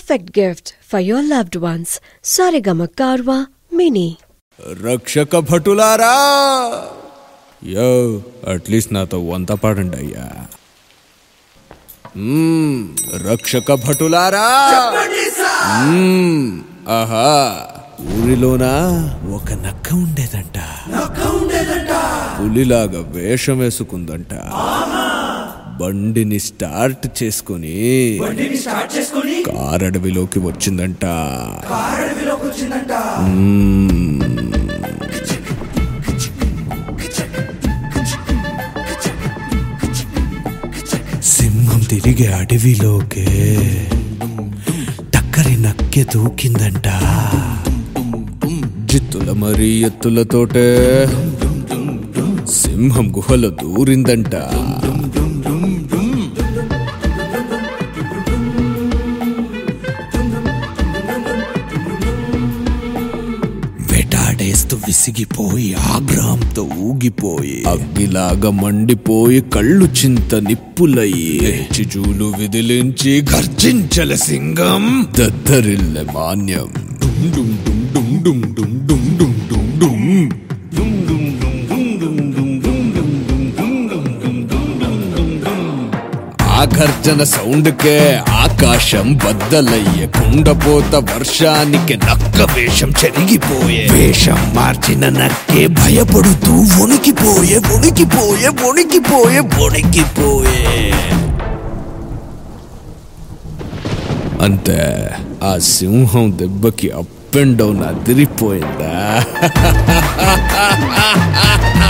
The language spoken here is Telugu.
perfect gift for your loved ones. Sarigama Karwa Mini. రక్షక భటులారా యో అట్లీస్ట్ నాతో వంత పాడండి అయ్యా మ్మ్, రక్షక భటులారా మ్మ్, ఆహా ఊరిలోన ఒక నక్క ఉండేదంట పులిలాగా వేషం వేసుకుందంట బండిని స్టార్ట్ చేసుకుని కారడవిలోకి వచ్చిందంట సింహం తిరిగి అడవిలోకే టక్కరి నక్కె దూకిందంట జిత్తుల మరి ఎత్తులతోటే సింహం గుహలో దూరిందంట వేటాడేస్తూ విసిగిపోయి ఆగ్రహంతో ఊగిపోయి అగ్గిలాగా మండిపోయి కళ్ళు చింత నిప్పులయ్యి చిజూలు విదిలించి గర్జించల సింగం దద్దరిల్లె మాన్యం డుమ్ డుమ్ డుమ్ డుమ్ డుమ్ డుమ్ డుమ్ డుమ్ డుమ్ డుమ్ ఆ గర్జన సౌండ్కే ఆకాశం బద్దలయ్యే కుండపోత వర్షానికి నక్క వేషం చెరిగిపోయే వేషం మార్చిన నక్కే భయపడుతూ వణికిపోయే వణికిపోయే వణికిపోయే వణికిపోయే అంతే ఆ సింహం దెబ్బకి అప్ అండ్ డౌన్ అదిరిపోయిందా